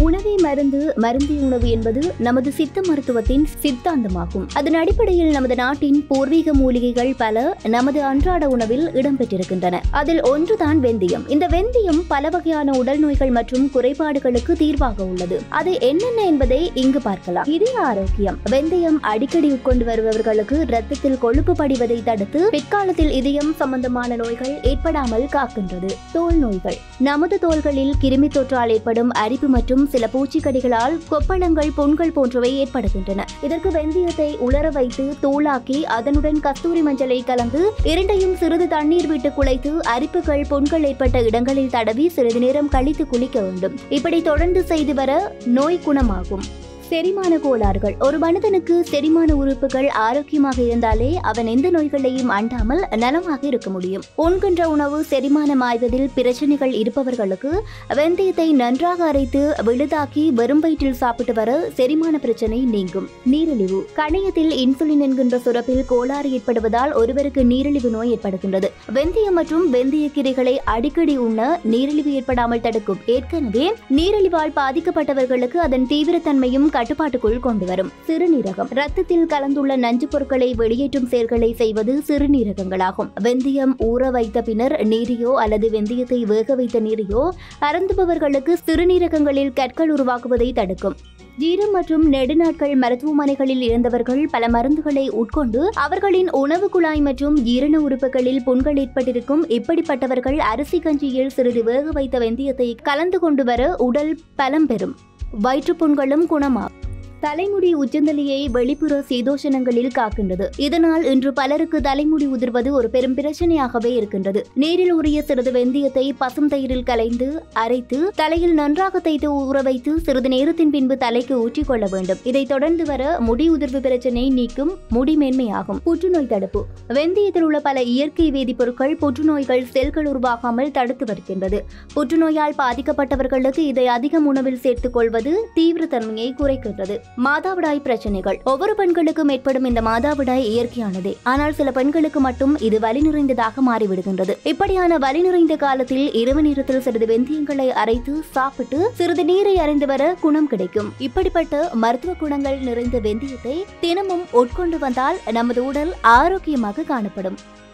உணவே மருந்து மருந்தே உணவு என்பது நமது சித்த மருத்துவத்தின் சித்தாந்தமாகும் அதன் அடிப்படையில் நமது நாட்டின் பூர்வீக மூலிகைகள் பல நமது அன்றாட உணவில் இடம்பெற்றிருக்கின்றன அதில் ஒன்றுதான் வெந்தயம் இந்த வெந்தயம் பல வகையான உடல் நோய்கள் மற்றும் குறைபாடுகளுக்கு தீர்வாக உள்ளது அது என்னென்ன என்பதை இங்கு பார்க்கலாம் இதய ஆரோக்கியம் வெந்தயம் அடிக்கடி உட்கொண்டு வருபவர்களுக்கு இரத்தத்தில் கொழுப்பு படிவதை தடுத்து பிற்காலத்தில் இதயம் சம்பந்தமான நோய்கள் ஏற்படாமல் காக்கின்றது தோல் நோய்கள் நமது தோள்களில் கிருமி தொற்றால் ஏற்படும் அரிப்பு மற்றும் சில பூச்சிக்கடிகளால் கொப்பளங்கள் புண்கள் போன்றவை ஏற்படுகின்றன இதற்கு வெந்தயத்தை உலர வைத்து தூளாக்கி அதனுடன் கஸ்தூரி மஞ்சளை கலந்து இரண்டையும் சிறிது தண்ணீர் விட்டு குழைத்து அரிப்புகள் புண்கள் ஏற்பட்ட இடங்களில் தடவி சிறிது நேரம் கழித்து குளிக்க வேண்டும் இப்படி தொடர்ந்து செய்து வர நோய் குணமாகும் செரிமான கோளாறுகள் ஒரு மனிதனுக்கு செரிமான உறுப்புகள் ஆரோக்கியமாக இருந்தாலே அவன் எந்த நோய்களையும் அண்டாமல் நலமாக இருக்க முடியும் உண்கின்ற உணவு செரிமானம் ஆய்வதில் பிரச்சனைகள் இருப்பவர்களுக்கு வெந்தயத்தை நன்றாக அரைத்து விழுதாக்கி வெறும் வயிற்றில் சாப்பிட்டு வர செரிமான பிரச்சனை நீங்கும் நீரிழிவு கணையத்தில் இன்சுலின் என்கின்ற சுரப்பில் கோளாறு ஏற்படுவதால் ஒருவருக்கு நீரிழிவு நோய் ஏற்படுகின்றது வெந்தயம் மற்றும் வெந்தய கீரைகளை அடிக்கடி உண்ண நீரிழிவு ஏற்படாமல் தடுக்கும் ஏற்கனவே நீரிழிவால் பாதிக்கப்பட்டவர்களுக்கு அதன் தீவிரத்தன்மையும் கட்டுப்பாட்டுக்குள் கொண்டு வரும் சிறுநீரகம் ரத்தத்தில் கலந்துள்ள நஞ்சு பொருட்களை வெளியேற்றும் செயல்களை செய்வது சிறுநீரகங்களாகும் வெந்தயம் ஊற வைத்த பின்னர் நீரையோ அல்லது வெந்தயத்தை வேக வைத்த நீரையோ அருந்துபவர்களுக்கு சிறுநீரகங்களில் கற்கள் உருவாக்குவதை தடுக்கும் ஜீரம் மற்றும் நெடுநாட்கள் மருத்துவமனைகளில் இருந்தவர்கள் பல மருந்துகளை உட்கொண்டு அவர்களின் உணவு குழாய் மற்றும் ஜீரண உறுப்புகளில் புண்கள் ஏற்பட்டிருக்கும் இப்படிப்பட்டவர்கள் அரிசி கஞ்சியில் சிறிது வேக வைத்த வெந்தயத்தை கலந்து கொண்டு வர உடல் பலம் பெறும் வயிற்றுப்புண்களும் குணமாகும் தலைமுடி உச்சந்தலையை வெளிப்புற சீதோஷணங்களில் காக்கின்றது இதனால் இன்று பலருக்கு தலைமுடி உதிர்வது ஒரு பெரும் பிரச்சனையாகவே இருக்கின்றது நீரில் உரிய சிறிது வெந்தயத்தை பசும் தயிரில் கலைந்து அரைத்து தலையில் நன்றாக தேய்த்து ஊற வைத்து சிறிது நேரத்தின் பின்பு தலைக்கு ஊற்றிக் கொள்ள வேண்டும் இதை தொடர்ந்து வர முடி உதிர்வு பிரச்சனை நீக்கும் முடி மென்மையாகும் புற்றுநோய் தடுப்பு வெந்தயத்தில் உள்ள பல இயற்கை வேதிப்பொருட்கள் புற்றுநோய்கள் செல்கள் உருவாகாமல் தடுத்து வருகின்றது புற்றுநோயால் பாதிக்கப்பட்டவர்களுக்கு இதை அதிகம் உணவில் சேர்த்துக் கொள்வது தீவிரத்தன்மையை குறைக்கின்றது மாதாவிடாய் பிரச்சனைகள் ஒவ்வொரு பெண்களுக்கும் ஏற்படும் இந்த மாதாவிடாய் இயற்கையானதே ஆனால் சில பெண்களுக்கு மட்டும் இது வலி நிறைந்ததாக மாறிவிடுகின்றது இப்படியான வலி நிறைந்த காலத்தில் இரவு நேரத்தில் சிறிது வெந்தயங்களை அரைத்து சாப்பிட்டு சிறிது நீரை அறிந்து வர குணம் கிடைக்கும் இப்படிப்பட்ட மருத்துவ குணங்கள் நிறைந்த வெந்தயத்தை தினமும் உட்கொண்டு வந்தால் நமது உடல் ஆரோக்கியமாக காணப்படும்